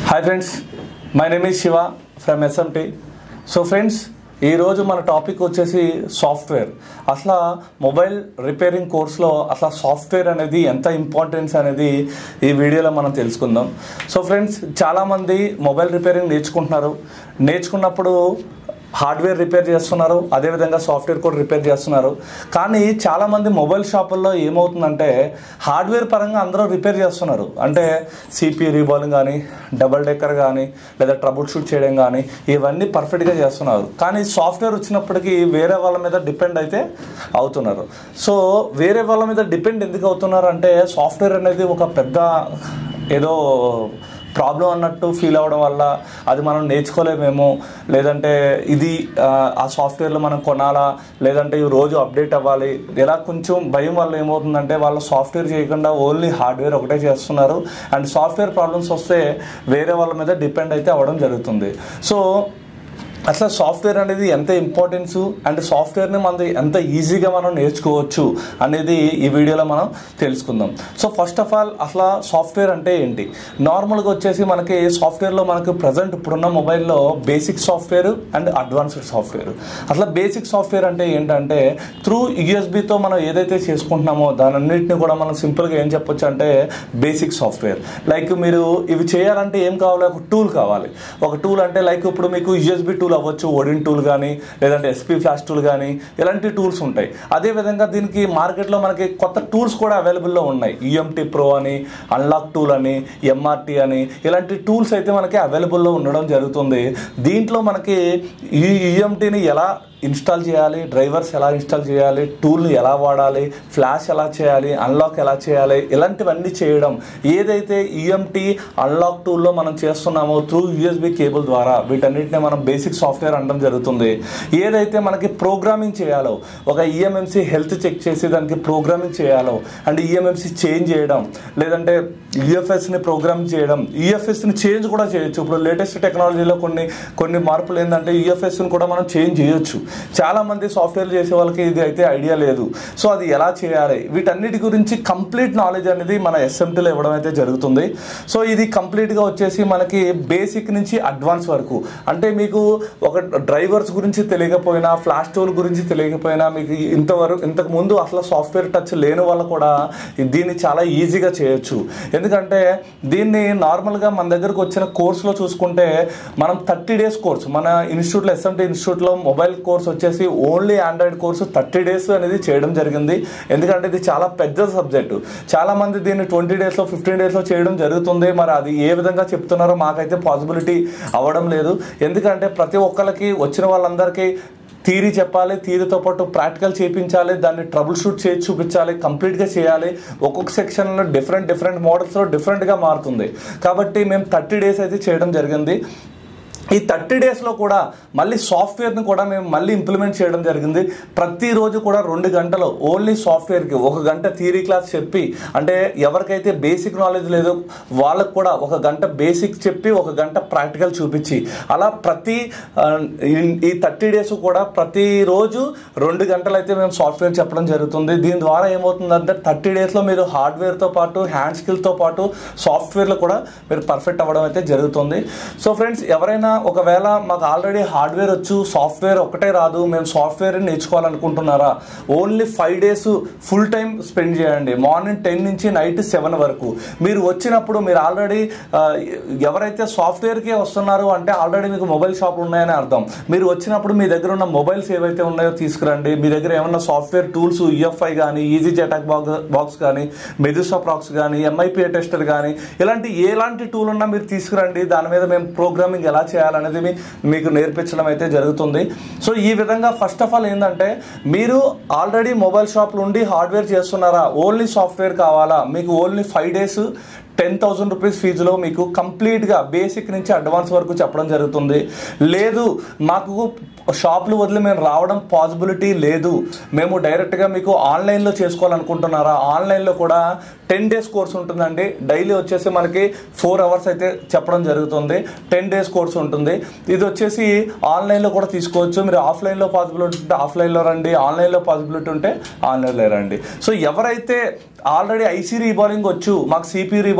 Hi friends my name is Shiva from SMT so friends ఈరోజు మన topic వచ్చేసి software అసలు మొబైల్ రిపేరింగ్ కోర్స్లో అసలు సాఫ్ట్వేర్ అనేది ఎంత ఇంపార్టెన్స్ అనేది ఈ వీడియోలో మనం తెలుసుకుందాం సో ఫ్రెండ్స్ చాలామంది మొబైల్ రిపేరింగ్ నేర్చుకుంటున్నారు నేర్చుకున్నప్పుడు హార్డ్వేర్ రిపేర్ చేస్తున్నారు అదేవిధంగా సాఫ్ట్వేర్ కూడా రిపేర్ చేస్తున్నారు కానీ చాలామంది మొబైల్ షాపుల్లో ఏమవుతుందంటే హార్డ్వేర్ పరంగా అందరూ రిపేర్ చేస్తున్నారు అంటే సిపి రీబాలింగ్ కానీ డబల్ డెక్కర్ కానీ లేదా ట్రబుల్ షూట్ చేయడం కానీ ఇవన్నీ పర్ఫెక్ట్గా చేస్తున్నారు కానీ సాఫ్ట్వేర్ వచ్చినప్పటికీ వేరే వాళ్ళ మీద డిపెండ్ అయితే అవుతున్నారు సో వేరే వాళ్ళ మీద డిపెండ్ ఎందుకు అవుతున్నారు అంటే సాఫ్ట్వేర్ అనేది ఒక పెద్ద ఏదో ప్రాబ్లం అన్నట్టు ఫీల్ అవ్వడం వల్ల అది మనం నేర్చుకోలేమేమో లేదంటే ఇది ఆ, ఆ సాఫ్ట్వేర్లో మనం కొనాలా లేదంటే ఈ రోజు అప్డేట్ అవ్వాలి ఇలా కొంచెం భయం వల్ల ఏమవుతుందంటే వాళ్ళు సాఫ్ట్వేర్ చేయకుండా ఓన్లీ హార్డ్వేర్ ఒకటే చేస్తున్నారు అండ్ సాఫ్ట్వేర్ ప్రాబ్లమ్స్ వస్తే వేరే వాళ్ళ మీద డిపెండ్ అయితే అవ్వడం జరుగుతుంది సో అసలు సాఫ్ట్వేర్ అనేది ఎంత ఇంపార్టెన్స్ అండ్ సాఫ్ట్వేర్ని మనం ఎంత ఈజీగా మనం నేర్చుకోవచ్చు అనేది ఈ వీడియోలో మనం తెలుసుకుందాం సో ఫస్ట్ ఆఫ్ ఆల్ అసలు సాఫ్ట్వేర్ అంటే ఏంటి నార్మల్గా వచ్చేసి మనకి సాఫ్ట్వేర్లో మనకు ప్రజెంట్ ఇప్పుడున్న మొబైల్లో basic software and advanced software అసలు బేసిక్ సాఫ్ట్వేర్ అంటే ఏంటంటే త్రూ యూఎస్బితో మనం ఏదైతే చేసుకుంటున్నామో దాని అన్నింటినీ కూడా మనం సింపుల్గా ఏం చెప్పొచ్చు అంటే బేసిక్ సాఫ్ట్వేర్ లైక్ మీరు ఇవి చేయాలంటే ఏం కావాలి ఒక టూల్ కావాలి ఒక టూల్ అంటే లైక్ ఇప్పుడు మీకు యూఎస్బి టూల్ అవ్వచ్చు ఓడిన్ టూల్ కానీ లేదంటే ఎస్పీ ఫ్లాష్ టూల్ కానీ ఇలాంటి టూల్స్ ఉంటాయి అదేవిధంగా దీనికి మార్కెట్లో మనకి కొత్త టూల్స్ కూడా అవైలబుల్లో ఉన్నాయి ఈఎంటీ ప్రో అని అన్లాక్ టూల్ అని ఎంఆర్టీ అని ఇలాంటి టూల్స్ అయితే మనకి అవైలబుల్లో ఉండడం జరుగుతుంది దీంట్లో మనకి ఈ ఈఎంటీని ఎలా ఇన్స్టాల్ చేయాలి డ్రైవర్స్ ఎలా ఇన్స్టాల్ చేయాలి టూల్ని ఎలా వాడాలి ఫ్లాష్ ఎలా చేయాలి అన్లాక్ ఎలా చేయాలి ఇలాంటివన్నీ చేయడం ఏదైతే ఈఎంటీ అన్లాక్ టూల్లో మనం చేస్తున్నామో త్రూ యూఎస్బి కేబుల్ ద్వారా వీటన్నిటిని మనం బేసిక్ సాఫ్ట్వేర్ అనడం జరుగుతుంది ఏదైతే మనకి ప్రోగ్రామింగ్ చేయాలో ఒక ఈఎంఎంసీ హెల్త్ చెక్ చేసి దానికి ప్రోగ్రామింగ్ చేయాలో అండ్ ఈఎంఎంసీ చేంజ్ చేయడం లేదంటే యూఎఫ్ఎస్ని ప్రోగ్రామ్ చేయడం యూఎఫ్ఎస్ని చేంజ్ కూడా చేయొచ్చు ఇప్పుడు లేటెస్ట్ టెక్నాలజీలో కొన్ని కొన్ని మార్పులు ఏంటంటే యూఎఫ్ఎస్ని కూడా మనం చేంజ్ చేయొచ్చు చాలా మంది సాఫ్ట్వేర్ చేసే వాళ్ళకి ఇది అయితే ఐడియా లేదు సో అది ఎలా చేయాలి వీటన్నిటి గురించి కంప్లీట్ నాలెడ్జ్ అనేది మన ఎస్ఎంటీలో ఇవ్వడం అయితే జరుగుతుంది సో ఇది కంప్లీట్గా వచ్చేసి మనకి బేసిక్ నుంచి అడ్వాన్స్ వరకు అంటే మీకు ఒక డ్రైవర్స్ గురించి తెలియకపోయినా ఫ్లాష్ టూల్ గురించి తెలియకపోయినా మీకు ఇంతవరకు ఇంతకు ముందు అసలు సాఫ్ట్వేర్ టచ్ లేని వాళ్ళు కూడా దీన్ని చాలా ఈజీగా చేయొచ్చు ఎందుకంటే దీన్ని నార్మల్గా మన దగ్గరకు వచ్చిన కోర్సులో చూసుకుంటే మనం థర్టీ డేస్ కోర్స్ మన ఇన్స్టిట్యూట్లో ఎస్ఎంటీ ఇన్స్టిట్యూట్లో మొబైల్ కోర్స్ వచ్చేసి only Android course thirty days అనేది చేయడం జరిగింది ఎందుకంటే ఇది చాలా పెద్ద సబ్జెక్టు చాలా మంది దీన్ని ట్వంటీ డేస్లో ఫిఫ్టీన్ డేస్లో చేయడం జరుగుతుంది మరి అది ఏ విధంగా చెప్తున్నారో మాకైతే పాసిబిలిటీ అవ్వడం లేదు ఎందుకంటే ప్రతి ఒక్కరికి వచ్చిన వాళ్ళందరికీ థీరీ చెప్పాలి థీరీతో పాటు ప్రాక్టికల్ చేయించాలి దాన్ని ట్రబుల్ షూట్ చేసి చూపించాలి కంప్లీట్గా చేయాలి ఒక్కొక్క సెక్షన్లో డిఫరెంట్ డిఫరెంట్ మోడల్స్లో డిఫరెంట్గా మారుతుంది కాబట్టి మేము థర్టీ డేస్ అయితే చేయడం జరిగింది ఈ థర్టీ డేస్లో కూడా మళ్ళీ సాఫ్ట్వేర్ని కూడా మేము మళ్ళీ ఇంప్లిమెంట్ చేయడం జరిగింది ప్రతిరోజు కూడా రెండు గంటలు ఓన్లీ సాఫ్ట్వేర్కి ఒక గంట థియరీ క్లాస్ చెప్పి అంటే ఎవరికైతే బేసిక్ నాలెడ్జ్ లేదో వాళ్ళకు కూడా ఒక గంట బేసిక్ చెప్పి ఒక గంట ప్రాక్టికల్ చూపించి అలా ప్రతి ఆ, ఈ- ఈ థర్టీ డేస్ కూడా ప్రతిరోజు రెండు గంటలు అయితే మేము సాఫ్ట్వేర్ చెప్పడం జరుగుతుంది దీని ద్వారా ఏమవుతుందంటే థర్టీ డేస్లో మీరు హార్డ్వేర్తో పాటు హ్యాండ్ స్కిల్తో పాటు సాఫ్ట్వేర్లో కూడా మీరు పర్ఫెక్ట్ అవ్వడం అయితే జరుగుతుంది సో ఫ్రెండ్స్ ఎవరైనా ఒకవేళ మాకు ఆల్రెడీ హార్డ్వేర్ వచ్చు సాఫ్ట్వేర్ ఒకటే రాదు మేము సాఫ్ట్వేర్ నేర్చుకోవాలనుకుంటున్నారా only five days full time spend చేయండి మార్నింగ్ టెన్ నుంచి నైట్ సెవెన్ వరకు మీరు వచ్చినప్పుడు మీరు ఆల్రెడీ ఎవరైతే సాఫ్ట్వేర్కే వస్తున్నారు అంటే ఆల్రెడీ మీకు మొబైల్ షాపులు ఉన్నాయని అర్థం మీరు వచ్చినప్పుడు మీ దగ్గర ఉన్న మొబైల్స్ ఏవైతే ఉన్నాయో తీసుకురండి మీ దగ్గర ఏమన్నా సాఫ్ట్వేర్ టూల్స్ ఈఎఫ్ఐ కానీ ఈజీ జెటాక్ బాక్స్ బాక్స్ కానీ మెదుసా ప్రాక్స్ కానీ ఎంఐపిఏ టెస్టర్ కానీ ఇలాంటి ఎలాంటి టూల్ ఉన్నా మీరు తీసుకురండి దాని మీద మేము ప్రోగ్రామింగ్ ఎలా చేయాలనేది మీ- మీకు నేర్పించడం అయితే జరుగుతుంది సో ఈ విధంగా ఫస్ట్ ఆఫ్ ఆల్ ఏంటంటే మీరు ఆల్రెడీ మొబైల్ షాప్లు ఉండి హార్డ్వేర్ చేస్తున్నారా ఓన్లీ సాఫ్ట్వేర్ కావాలా మీకు only five days ten thousand rupees ఫీజులో మీకు కంప్లీట్గా బేసిక్ నుంచి అడ్వాన్స్ వరకు చెప్పడం జరుగుతుంది లేదు మాకు షాపులు వదిలి మేము రావడం పాసిబిలిటీ లేదు మేము డైరెక్ట్గా మీకు ఆన్లైన్లో చేసుకోవాలనుకుంటున్నారా ఆన్లైన్లో కూడా టెన్ డేస్ కోర్స్ ఉంటుందండి డైలీ వచ్చేసి మనకి ఫోర్ అవర్స్ అయితే చెప్పడం జరుగుతుంది టెన్ డేస్ కోర్స్ ఉంటుంది ఇది వచ్చేసి ఆన్లైన్లో కూడా తీసుకోవచ్చు మీరు ఆఫ్లైన్లో పాసిబిలిటీ ఉంటే ఆఫ్లైన్లో రండి ఆన్లైన్లో పాసిబిలిటీ ఉంటే ఆన్లైన్లో రండి సో ఎవరైతే ఆల్రెడీ ఐసీ రీబాలింగ్ వచ్చు మాకు సిపి రీబాలింగ్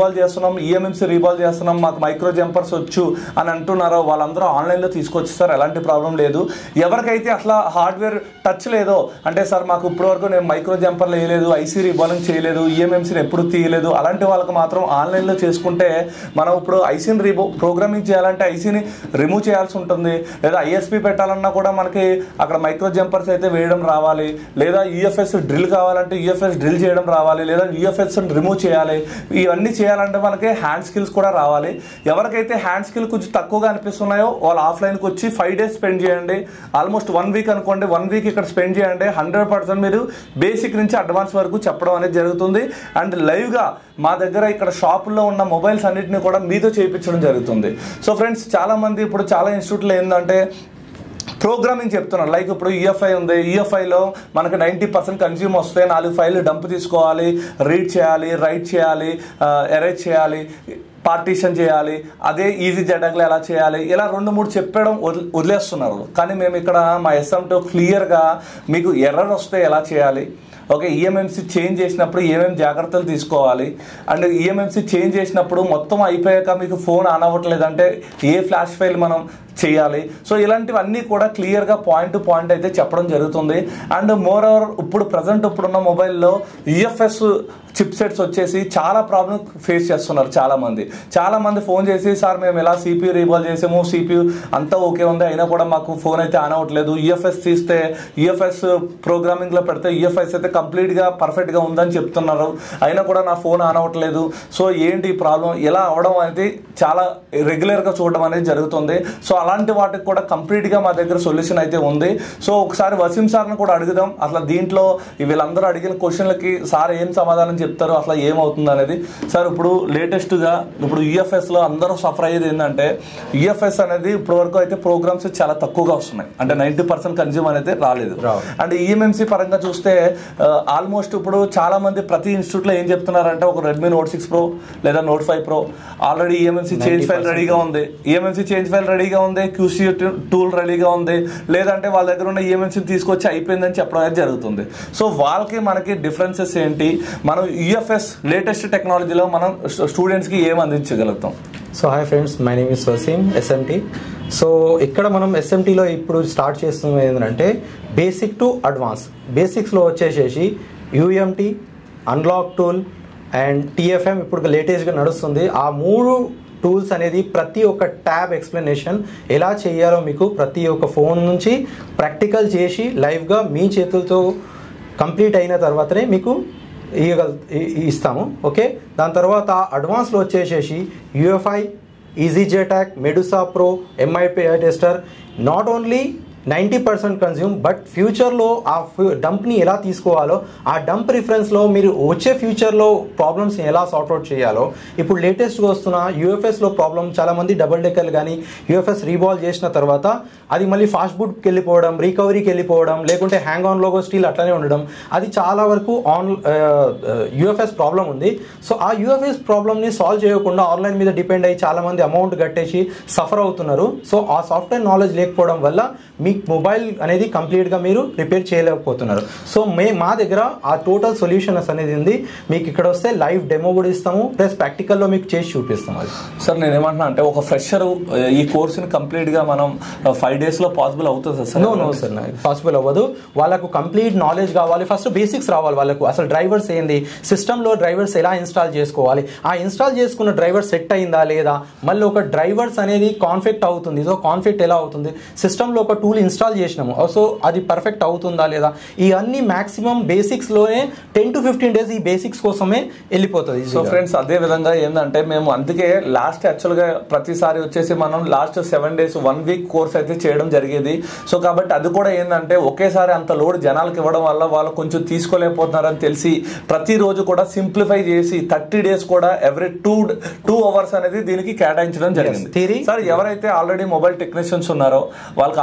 రీబాల్ చేస్తున్నాం ఈఎంఎంసీ రీబాల్ చేస్తున్నాం మాకు మైక్రో జంపర్స్ వచ్చు అని అంటున్నారో వాళ్ళందరూ ఆన్లైన్లో తీసుకొచ్చేస్తారు ఎలాంటి ప్రాబ్లం లేదు ఎవరికైతే అసలు హార్డ్వేర్ టచ్ లేదో అంటే సార్ మాకు ఇప్పటివరకు నేను మైక్రో జంపర్లు వేయలేదు ఐసీ రీబాలింగ్ చేయలేదు ఈఎంఎంసీని ఎప్పుడు తీయలేదు అలాంటి వాళ్ళకి మాత్రం ఆన్లైన్లో చేసుకుంటే మనం ఇప్పుడు ఐసీని రీబో ప్రోగ్రామింగ్ చేయాలంటే ఐసీని రిమూవ్ చేయాల్సి ఉంటుంది లేదా ఐఎస్పి పెట్టాలన్నా కూడా మనకి అక్కడ మైక్రో జంపర్స్ అయితే వేయడం రావాలి లేదా యూఎఫ్ఎస్ డ్రిల్ కావాలంటే యూఎఫ్ఎస్ డ్రిల్ చేయడం రావాలి లేదా యూఎఫ్ఎస్ రిమూవ్ చేయాలి ఇవన్నీ చేయాలంటే మనకి హ్యాండ్ స్కిల్స్ కూడా రావాలి ఎవరికైతే హ్యాండ్ స్కిల్ కొంచెం తక్కువగా అనిపిస్తున్నాయో వాళ్ళు ఆఫ్లైన్కి వచ్చి ఫైవ్ డేస్ స్పెండ్ చేయండి ఆల్మోస్ట్ వన్ వీక్ అనుకోండి వన్ వీక్ ఇక్కడ స్పెండ్ చేయండి హండ్రెడ్ పర్సెంట్ మీరు బేసిక్ నుంచి అడ్వాన్స్ వరకు చెప్పడం అనేది జరుగుతుంది అండ్ లైవ్గా మా దగ్గర ఇక్కడ షాపుల్లో ఉన్న మొబైల్స్ అన్నిటిని కూడా మీతో చేయించడం జరుగుతుంది సో ఫ్రెండ్స్ చాలా మంది ఇప్పుడు చాలా ఇన్స్టిట్యూట్లో ఏంటంటే ప్రోగ్రామింగ్ చెప్తున్నారు లైక్ ఇప్పుడు ఈఎఫ్ఐ ఉంది ఈఎఫ్ఐలో మనకి నైంటీ పర్సెంట్ కన్జ్యూమ్ వస్తే నాలుగు ఫైల్ డంప్ తీసుకోవాలి రీడ్ చేయాలి రైట్ చేయాలి ఎరేజ్ చేయాలి పార్టీషన్ చేయాలి అదే ఈజీ జడగ్లో ఎలా చేయాలి ఇలా రెండు మూడు చెప్పడం వదిలి వదిలేస్తున్నారు కానీ మేము ఇక్కడ మా ఎస్ఎంతో క్లియర్గా మీకు ఎర్రర్ వస్తే ఎలా చేయాలి ఓకే ఈఎంఎంసీ చేంజ్ చేసినప్పుడు ఏమేమి జాగ్రత్తలు తీసుకోవాలి అండ్ ఈఎంఎంసీ చేంజ్ చేసినప్పుడు మొత్తం అయిపోయాక మీకు ఫోన్ ఆన్ అవ్వట్లేదు అంటే ఏ ఫ్లాష్ ఫైల్ మనం చేయాలి సో ఇలాంటివన్నీ కూడా క్లియర్గా పాయింట్ టు పాయింట్ అయితే చెప్పడం జరుగుతుంది అండ్ మోర్ ఓవర్ ఇప్పుడు ప్రజెంట్ ఇప్పుడున్న మొబైల్లో యూఎఫ్ఎస్ చిప్ సెట్స్ వచ్చేసి చాలా ప్రాబ్లమ్ ఫేస్ చేస్తున్నారు చాలా మంది చాలా మంది ఫోన్ చేసి సార్ మేము ఎలా సిపియూ రీబాల్ చేసాము సిపియూ అంతా ఓకే ఉంది అయినా కూడా మాకు ఫోన్ అయితే ఆన్ అవ్వట్లేదు యూఎఫ్ఎస్ తీస్తే యూఎఫ్ఎస్ ప్రోగ్రామింగ్లో పెడితే యూఎఫ్ఎస్ అయితే కంప్లీట్గా పర్ఫెక్ట్గా ఉందని చెప్తున్నారు అయినా కూడా నా ఫోన్ ఆన్ అవ్వట్లేదు సో ఏంటి ప్రాబ్లం ఇలా అవడం అనేది చాలా రెగ్యులర్గా చూడడం అనేది జరుగుతుంది సో అలాంటి వాటికి కూడా కంప్లీట్గా మా దగ్గర సొల్యూషన్ అయితే ఉంది సో ఒకసారి వసీం సార్ని కూడా అడుగుదాం అసలు దీంట్లో వీళ్ళందరూ అడిగిన క్వశ్చన్లకి సార్ ఏం సమాధానం చెప్తారు అసలు ఏమవుతుంది అనేది సార్ ఇప్పుడు లేటెస్ట్గా ఇప్పుడు యూఎఫ్ఎస్లో అందరూ సఫర్ అయ్యేది ఏంటంటే యూఎఫ్ఎస్ అనేది ఇప్పటి వరకు అయితే ప్రోగ్రామ్స్ చాలా తక్కువగా వస్తున్నాయి అంటే నైంటీ పర్సెంట్ కన్జ్యూమ్ అనేది రాలేదు రావు. అండ్ ఈఎంఎంసీ పరంగా చూస్తే ఆల్మోస్ట్ ఇప్పుడు చాలా మంది ప్రతి ఇన్స్టిట్యూట్లో ఏం చెప్తున్నారంటే ఒక రెడ్మీ నోట్ సిక్స్ ప్రో లేదా note five pro already eMMC change file 90% రెడీగా ఉంది ఈఎంఎంసీ చేంజ్ ఫైల్ రెడీగా ఉంది క్యూసీ టూల్ రెడీగా ఉంది లేదంటే వాళ్ళ దగ్గర ఉన్న ఈఎంఎంసీ తీసుకొచ్చి అయిపోయిందని చెప్పడం అనేది జరుగుతుంది సో వాళ్ళకి మనకి డిఫరెన్సెస్ ఏంటి మనం యూఎఫ్ఎస్ లేటెస్ట్ టెక్నాలజీలో మనం స్టూడెంట్స్కి ఏం అందించగలుగుతాం so hi friends my name is Waseem SMT so ఇక్కడ మనం ఎస్ఎంటీలో ఇప్పుడు స్టార్ట్ చేస్తున్నది ఏంటంటే బేసిక్ టు అడ్వాన్స్ బేసిక్స్లో వచ్చేసేసి UMT unlock tool and TFM ఇప్పుడు లేటెస్ట్గా నడుస్తుంది ఆ మూడు టూల్స్ అనేది ప్రతి ఒక్క ట్యాబ్ ఎక్స్ప్లెనేషన్ ఎలా చేయాలో మీకు ప్రతి ఒక్క ఫోన్ నుంచి ప్రాక్టికల్ చేసి లైవ్గా మీ చేతులతో కంప్లీట్ అయిన తర్వాతనే మీకు ఇవ్వగల ఇ- ఇస్తాము ఓకే దాని తర్వాత అడ్వాన్స్లో వచ్చేసేసి UFI easy JTAG Medusa pro MIP tester not only ninety percent consume but ఫ్యూచర్లో ఆ డంప్ని ఎలా తీసుకోవాలో ఆ డంప్ రిఫరెన్స్లో మీరు వచ్చే ఫ్యూచర్లో ప్రాబ్లమ్స్ని ఎలా సార్ట్అవుట్ చేయాలో ఇప్పుడు లేటెస్ట్గా వస్తున్న యూఎఫ్ఎస్లో ప్రాబ్లమ్ చాలామంది డబుల్ డెక్కర్లు కానీ యూఎఫ్ఎస్ రీబాల్ చేసిన తర్వాత అది మళ్ళీ ఫాస్ట్ బుట్కి వెళ్ళిపోవడం రికవరీకి వెళ్ళిపోవడం లేకుంటే హ్యాంగ్ ఆన్ లోగో స్టిల్ అట్లనే ఉండడం అది చాలా వరకు ఆన్ యూఎఫ్ఎస్ ప్రాబ్లం ఉంది సో ఆ యూఎఫ్ఎస్ ప్రాబ్లమ్ని సాల్వ్ చేయకుండా ఆన్లైన్ మీద డిపెండ్ అయ్యి చాలా మంది అమౌంట్ కట్టేసి సఫర్ అవుతున్నారు సో ఆ సాఫ్ట్వేర్ నాలెడ్జ్ లేకపోవడం వల్ల మీ మొబైల్ అనేది కంప్లీట్గా మీరు రిపేర్ చేయలేకపోతున్నారు సో మే మా దగ్గర ఆ టోటల్ సొల్యూషన్స్ అనేది ఉంది మీకు ఇక్కడ వస్తే లైవ్ డెమో కూడా ఇస్తాము ప్లస్ ప్రాక్టికల్లో మీకు చేసి చూపిస్తాం అది సార్ నేను ఏమంటున్నా అంటే ఒక ఫ్రెషర్ ఈ కోర్సుని కంప్లీట్ గా మనం ఫైవ్ డేస్ లో పాసిబుల్ అవుతుంది sir no no sir possible అవ్వదు వాళ్ళకు కంప్లీట్ నాలెడ్జ్ కావాలి ఫస్ట్ బేసిక్స్ రావాలి వాళ్ళకు అసలు డ్రైవర్స్ ఏంది సిస్టంలో డ్రైవర్స్ ఎలా ఇన్స్టాల్ చేసుకోవాలి ఆ ఇన్స్టాల్ చేసుకున్న డ్రైవర్ సెట్ అయిందా లేదా మళ్ళీ ఒక డ్రైవర్స్ అనేది కాన్ఫెక్ట్ అవుతుంది సో కాన్ఫెక్ట్ ఎలా అవుతుంది సిస్టంలో ఒక టూల్ ఇన్స్టాల్ చేసినాము సో అది పర్ఫెక్ట్ అవుతుందా లేదా ఇవన్నీ మాక్సిమం బేసిక్స్లోనే టెన్ టు ఫిఫ్టీన్ డేస్ ఈ బేసిక్స్ కోసమే వెళ్ళిపోతుంది సో ఫ్రెండ్స్ అదే విధంగా ఏంటంటే మేము అందుకే లాస్ట్ యాక్చువల్గా ప్రతిసారి వచ్చేసి మనం last seven days one week course అయితే చేయడం జరిగేది సో కాబట్టి అది కూడా ఏంటంటే ఒకేసారి అంత లోడ్ జనాలకు ఇవ్వడం వల్ల వాళ్ళు కొంచెం తీసుకోలేకపోతున్నారని తెలిసి ప్రతిరోజు కూడా సింప్లిఫై చేసి థర్టీ డేస్ కూడా ఎవ్రీ టూ టూ అవర్స్ అనేది దీనికి కేటాయించడం జరిగింది theory. సార్ ఎవరైతే ఆల్రెడీ మొబైల్ టెక్నీషియన్స్ ఉన్నారో వాళ్ళకి ఆల్రెడీ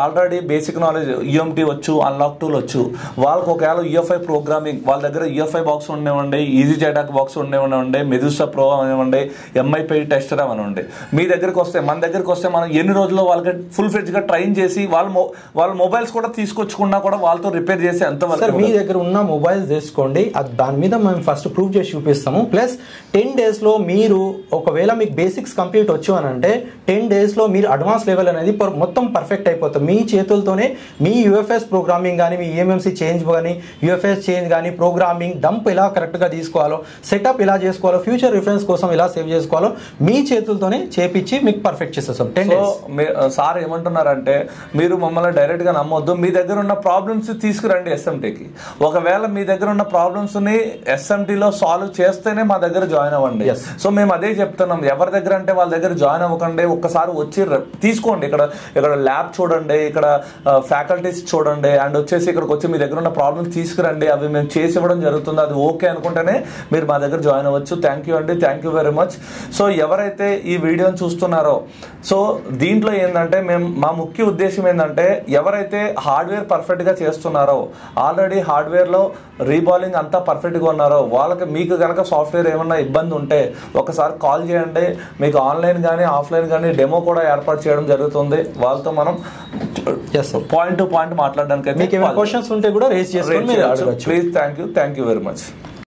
బేసిక్ నాలెడ్జ్ యూఎంటీ వచ్చు అన్లాక్ టూల్ వచ్చు వాళ్ళకి ఒకవేళ యూఎఫ్ఐ ప్రోగ్రామింగ్ వాళ్ళ దగ్గర యూఎఫ్ఐ బాక్స్ ఉండేవండి ఈజీ జైటాక్ బాక్స్ ఉండేవండి మెదుసా ప్రో అనివ్వండి ఎంఐపై టెస్టర్ అవనివ్వండి మీ దగ్గరికి వస్తే మన దగ్గరికి వస్తే మనం ఎన్ని రోజుల్లో వాళ్ళకి ఫుల్ ఫ్లెడ్జ్ గా ట్రైన్ చేసి వాళ్ళ మొ- వాళ్ళ మొబైల్స్ కూడా తీసుకొచ్చుకున్నా కూడా వాళ్ళతో రిపేర్ చేసి ఎంత సార్ మీ దగ్గర ఉన్న మొబైల్స్ తీసుకోండి అది దాని మీద మేము ఫస్ట్ ప్రూవ్ చేసి చూపిస్తాము ప్లస్ టెన్ డేస్ లో మీరు ఒకవేళ మీకు బేసిక్స్ కంప్లీట్ వచ్చు అని అంటే టెన్ డేస్ లో మీరు అడ్వాన్స్ లెవెల్ అనేది పర్- మొత్తం పర్ఫెక్ట్ అయిపోతుంది మీ చేతులతోనే మీ యూఎఫ్ఎస్ ప్రోగ్రామింగ్ కానీ మీ ఈఎంఎంసీ చేంజ్ కానీ యూఎఫ్ఎస్ చేంజ్ కానీ ప్రోగ్రామింగ్ డంప్ ఎలా కరెక్ట్ గా తీసుకోవాలో సెటప్ ఎలా చేసుకోవాలో ఫ్యూచర్ రిఫరెన్స్ కోసం ఎలా సేవ్ చేసుకోవాలో మీ చేతులతోనే చేపించి మీకు పర్ఫెక్ట్ చేసేస్తాం టెన్ సో డేస్ మీ- సార్ ఏమంటున్నారంటే మీరు మమ్మల్ని డైరెక్ట్ గా నమ్మొద్దు మీ దగ్గర ఉన్న ప్రాబ్లమ్స్ తీసుకురండి ఎస్ఎంటీకి ఒకవేళ మీ దగ్గర ఉన్న ప్రాబ్లమ్స్ ని SMT లో సాల్వ్ చేస్తేనే మా దగ్గర జాయిన్ అవ్వండి Yes. సో మేము అదే చెప్తున్నాం ఎవరి దగ్గర అంటే వాళ్ళ దగ్గర జాయిన్ అవ్వకండి ఒక్కసారి వచ్చి ర- తీసుకోండి ఇక్కడ ఇక్కడ ల్యాబ్ చూడండి ఇక్కడ ఫ్యాకల్టీస్ చూడండి అండ్ వచ్చేసి ఇక్కడికి వచ్చి మీ దగ్గర ఉన్న ప్రాబ్లమ్స్ తీసుకురండి అవి మేము చేసి ఇవ్వడం జరుగుతుంది అది ఓకే అనుకుంటేనే మీరు మా దగ్గర జాయిన్ అవ్వచ్చు థ్యాంక్ యూ అండి thank you very much so ఎవరైతే ఈ వీడియోని చూస్తున్నారో సో దీంట్లో ఏంటంటే మేము మా ముఖ్య ఉద్దేశం ఏంటంటే ఎవరైతే హార్డ్వేర్ పర్ఫెక్ట్ గా చేస్తున్నారో ఆల్రెడీ హార్డ్వేర్ లో రీబాలింగ్ అంతా పర్ఫెక్ట్ గా ఉన్నారో వాళ్ళకి మీకు కనుక సాఫ్ట్వేర్ ఏమన్నా ఇబ్బంది ఉంటే ఒకసారి కాల్ చేయండి మీకు ఆన్లైన్ కానీ ఆఫ్లైన్ కానీ డెమో కూడా ఏర్పాటు చేయడం జరుగుతుంది వాళ్ళతో మనం yes sir point to point మాట్లాడడానికి మీకు ఏమైనా క్వశ్చన్స్ ఉంటే కూడా రేస్ చేసుకొని మీరు అడగచ్చు please thank you thank you very much